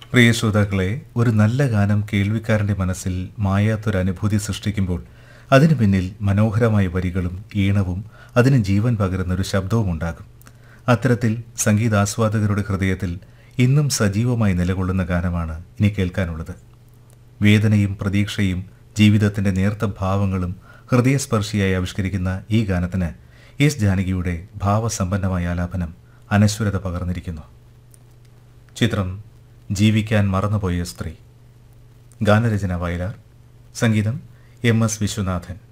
പ്രിയ ശ്രോതാക്കളെ ഒരു നല്ല ഗാനം കേൾവിക്കാരന്റെ മനസ്സിൽ മായാത്തൊരു അനുഭൂതി സൃഷ്ടിക്കുമ്പോൾ അതിനു പിന്നിൽ മനോഹരമായ വരികളും ഈണവും അതിന് ജീവൻ പകരുന്ന ഒരു ശബ്ദവും ഉണ്ടാകും അത്തരത്തിൽ സംഗീതാസ്വാദകരുടെ ഹൃദയത്തിൽ ഇന്നും സജീവമായി നിലകൊള്ളുന്ന ഗാനമാണ് ഇനി കേൾക്കാനുള്ളത് വേദനയും പ്രതീക്ഷയും ജീവിതത്തിന്റെ നേർത്ത ഭാവങ്ങളും ഹൃദയസ്പർശിയായി ആവിഷ്കരിക്കുന്ന ഈ ഗാനത്തിന് എസ് ജാനകിയുടെ ഭാവസമ്പന്നമായ ആലാപനം അനശ്വരത പകർന്നിരിക്കുന്നു ചിത്രം ജീവിക്കാൻ മറന്നുപോയ സ്ത്രീ ഗാനരചന വയലാർ സംഗീതം എം എസ് വിശ്വനാഥൻ